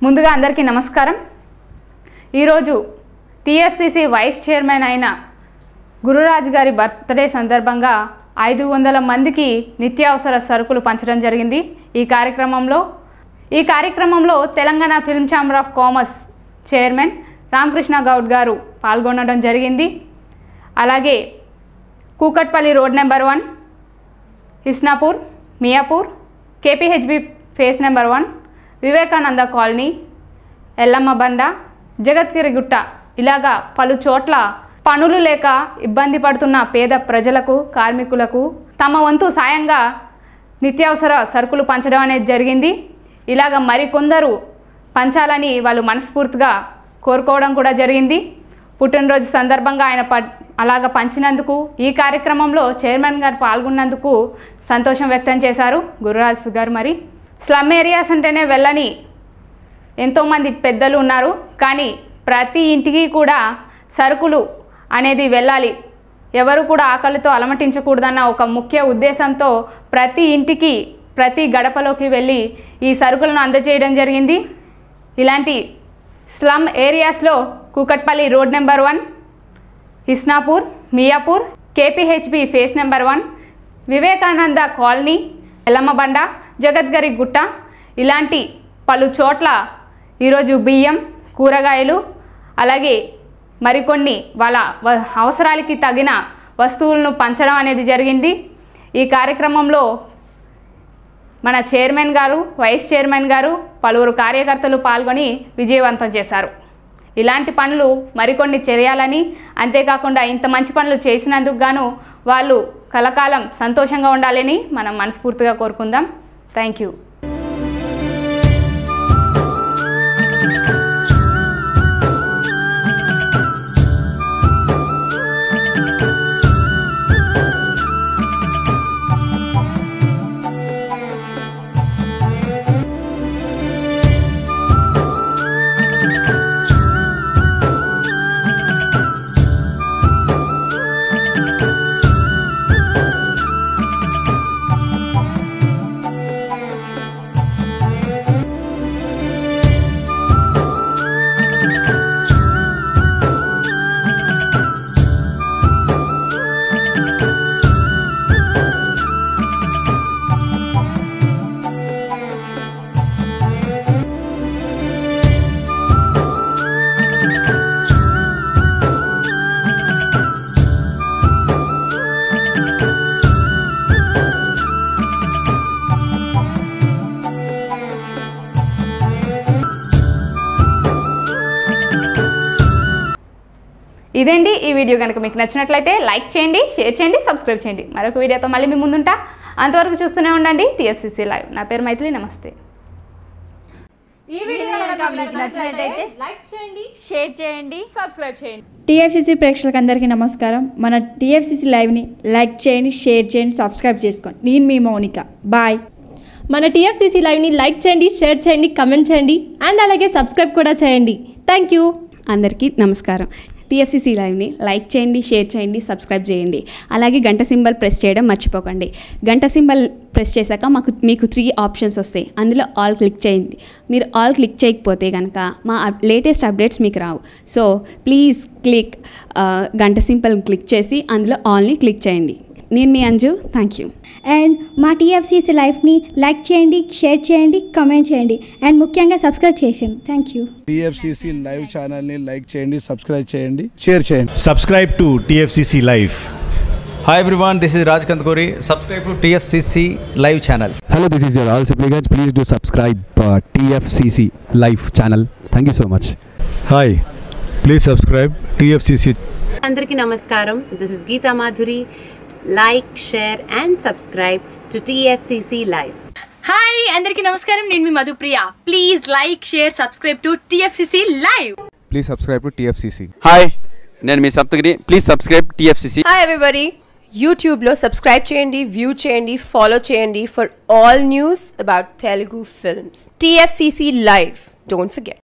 ముందుగా అందరికీ నమస్కారం ఈరోజు టీఎఫ్సిసి వైస్ చైర్మన్ అయిన గురురాజు గారి బర్త్డే సందర్భంగా ఐదు వందల మందికి నిత్యావసర సరుకులు పంచడం జరిగింది ఈ కార్యక్రమంలో ఈ కార్యక్రమంలో Telangana film chamber of commerce chairman Ramakrishna Goud garu పాల్గొనడం జరిగింది అలాగే Kukatpally road number one Hisnapur Miyapur KPHB phase number one Vivekananda colony Yellamma Banda Jagadgirigutta ఇలాగా పలు చోట్ల పనులు లేక ఇబ్బంది పడుతున్న పేద ప్రజలకు కార్మికులకు తమ వంతు సాయంగా నిత్యావసర సరుకులు పంచడం అనేది జరిగింది ఇలాగ మరికొందరు పంచాలని వాళ్ళు మనస్ఫూర్తిగా కోరుకోవడం కూడా జరిగింది పుట్టినరోజు సందర్భంగా ఆయన ప అలాగ పంచినందుకు ఈ కార్యక్రమంలో చైర్మన్ గారు పాల్గొన్నందుకు సంతోషం వ్యక్తం చేశారు గురురాజ్ గారు మరి స్లమ్ ఏరియాస్ అంటేనే వెళ్ళని ఎంతోమంది పెద్దలు ఉన్నారు కానీ ప్రతి ఇంటికి కూడా సరుకులు అనేది వెళ్ళాలి ఎవరు కూడా ఆకలితో అలమటించకూడదన్న ఒక ముఖ్య ఉద్దేశంతో ప్రతి ఇంటికి ప్రతి గడపలోకి వెళ్ళి ఈ సరుకులను అందజేయడం జరిగింది ఇలాంటి స్లమ్ ఏరియాస్లో Kukatpally road number one Hisnapur Miyapur KPHB phase number one Vivekananda colony Yellammabanda Jagadgiri Gutta ఇలాంటి పలు చోట్ల ఈరోజు బియ్యం కూరగాయలు అలాగే మరికొన్ని వాళ్ళ వ- అవసరాలకి తగిన వస్తువులను పంచడం అనేది జరిగింది ఈ కార్యక్రమంలో మన చైర్మన్ గారు వైస్ చైర్మన్ గారు పలువురు కార్యకర్తలు పాల్గొని విజయవంతం చేశారు ఇలాంటి పనులు మరికొన్ని చేయాలని అంతేకాకుండా ఇంత మంచి పనులు చేసినందుకు గాను వాళ్ళు కలకాలం సంతోషంగా ఉండాలని మనం మనస్ఫూర్తిగా కోరుకుందాం థ్యాంక్ యూ ఇదండి ఈ వీడియో కనుక మీకు నచ్చినట్లయితే లైక్ చేయండి షేర్ చేయండి సబ్స్క్రైబ్ చేయండి మరొక వీడియోతో మళ్ళీ మీ ముందుంటా అంతవరకు చూస్తూనే ఉండండి టీఎఫ్సీసీ లైవ్ నా పేరు మైథిలి నమస్తే ఈ వీడియో కనుక మీకు నచ్చినట్లయితే లైక్ చేయండి షేర్ చేయండి సబ్స్క్రైబ్ చేయండి టీఎఫ్సీసీ ప్రేక్షకులకు అందరికీ నమస్కారం మన టీఎఫ్సీసీ లైవ్ని లైక్ చేయండి షేర్ చేయండి సబ్స్క్రైబ్ చేసుకోండి నేను మీ మౌనిక బాయ్ మన టీఎఫ్సీసీ లైవ్ని లైక్ చేయండి షేర్ చేయండి కమెంట్ చేయండి అండ్ అలాగే సబ్స్క్రైబ్ కూడా చేయండి థ్యాంక్ యూ అందరికీ నమస్కారం టీఎఫ్సీసీ లైవ్ని లైక్ చేయండి షేర్ చేయండి సబ్స్క్రైబ్ చేయండి అలాగే గంట సింబల్ ప్రెస్ చేయడం మర్చిపోకండి గంట సింబల్ ప్రెస్ చేశాక మాకు మీకు త్రీ ఆప్షన్స్ వస్తాయి అందులో ఆల్ క్లిక్ చేయండి మీరు ఆల్ క్లిక్ చేయకపోతే కనుక మా లేటెస్ట్ అప్డేట్స్ మీకు రావు సో ప్లీజ్ క్లిక్ గంట సింబల్ క్లిక్ చేసి అందులో ఆల్ని క్లిక్ చేయండి నేను మీ అంజు థ్యాంక్ యూ అండ్ మా టీఎఫ్సీసీ లైఫ్ని లైక్ చేయండి షేర్ చేయండి కామెంట్ చేయండి అండ్ ముఖ్యంగా సబ్స్క్రైబ్ చేయండి థ్యాంక్ యూ టీఎఫ్సిసి లైవ్ ఛానల్ని లైక్ చేయండి సబ్స్క్రైబ్ చేయండి షేర్ చేయండి subscribe to TFCC Live. Hi everyone, this is Raj Kandkori. Subscribe to TFCC live channel. Hello, this is your all supplicants. Please do subscribe uh, TFCC live channel. Thank you so much. Hi, please subscribe TFCC అందరికీ నమస్కారం this is Geetha Madhuri like share and subscribe to TFCC live hi అందరికీ నమస్కారం నేను మీ Madhupriya please like share subscribe to TFCC live Please subscribe to TFCC. Hi నేను మీ Saptagiri please subscribe TFCC hi everybody యూట్యూబ్లో subscribe చేయండి వ్యూ చేయండి ఫాలో చేయండి for all news about Telugu films TFCC live don't forget